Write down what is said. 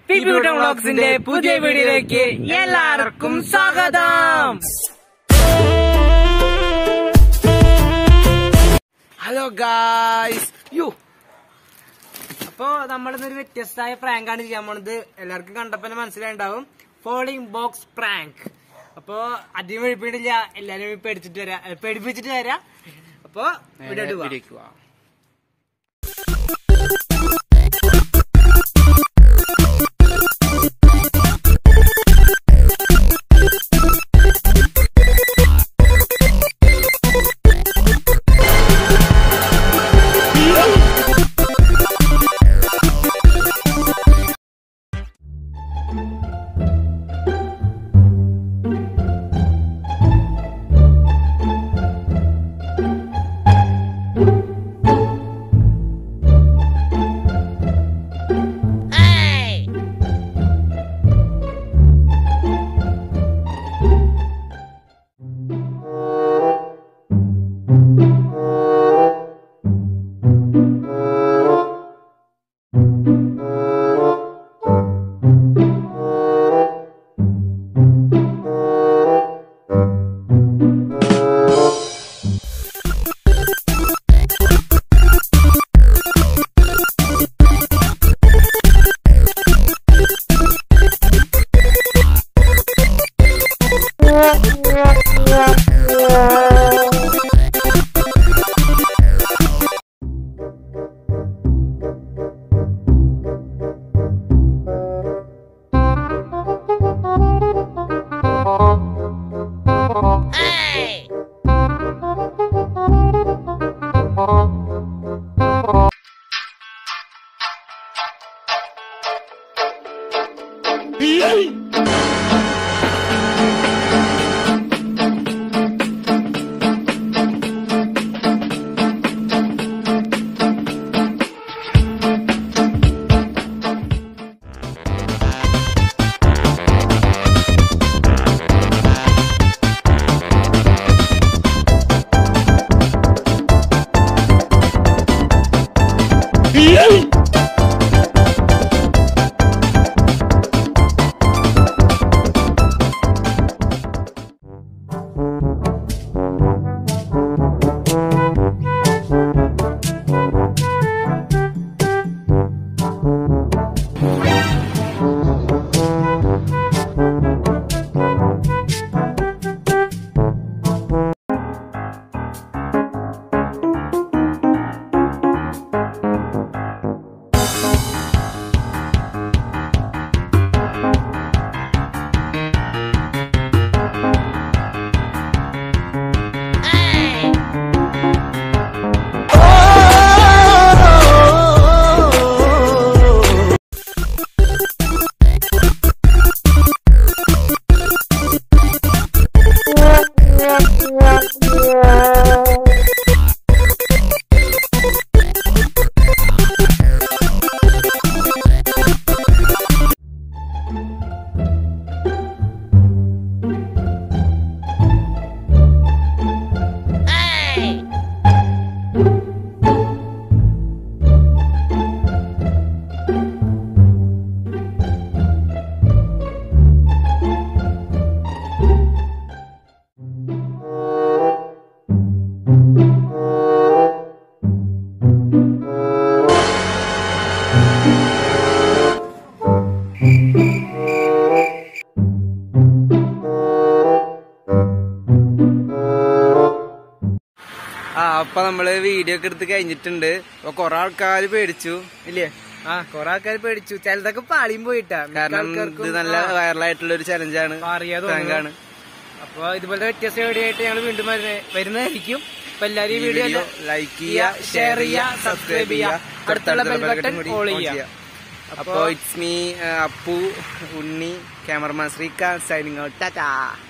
P beauty വ്ളോഗ്സിന്റെ പുതിയ വീഡിയോയിലേക്ക് എല്ലാവർക്കും സ്വാഗതം ഹലോ ഗായ്സ് യു അപ്പോ നമ്മളിന്നൊരു വ്യത്യസ്തമായ പ്രാങ്ക് ആണ് ചെയ്യാൻ പോണത് എല്ലാവർക്കും കണ്ടപ്പോ തന്നെ മനസ്സിലായിണ്ടാവും ഫോളിംഗ് ബോക്സ് പ്രാങ്ക് അപ്പോ അധികം വെളുപ്പിടില്ല എല്ലാരും പേടിച്ചിട്ട് വരാം ഏ, പേടിപ്പിച്ചിട്ട് വരാം അപ്പോ വീഡിയോ പോവാം. ആ അപ്പൊ നമ്മള് വീഡിയോ ഒക്കെ എടുത്ത് കഴിഞ്ഞിട്ടുണ്ട് അപ്പൊ കൊറേ ആൾക്കാര് പേടിച്ചു ഇല്ലേ ആ കൊറേ ആൾക്കാർ പേടിച്ചു ചിലതൊക്കെ പാളിയും പോയിട്ടാ മിക്ക കാരണം ആൾക്കാർക്കും ഇത് നല്ല ആ, വൈറലായിട്ടുള്ള ഒരു ചലഞ്ചാണ് അറിയാതെ പ്രാങ്കാണ് അപ്പൊ ഇതുപോലത്തെ വ്യത്യസ്ത വീഡിയോ ആയിട്ട് ഞങ്ങൾ വീണ്ടും വരുന്ന- വരുന്നതായിരിക്കും അപ്പൊ എല്ലാരും ഈ ഈ വീഡിയോ വീഡിയോ ലൈക്ക് ചെയ്യുക ഷെയർ ചെയ്യുക സബ്സ്ക്രൈബ് ചെയ്യുക അടുത്തുള്ള ബെൽ ബട്ടൺ ബട്ടൺ കൂടി ഓൾ ഓൺ ചെയ്യുക ചെയ്യുക അപ്പോ it's me Appu Unni cameraman Srikanth signing out Tata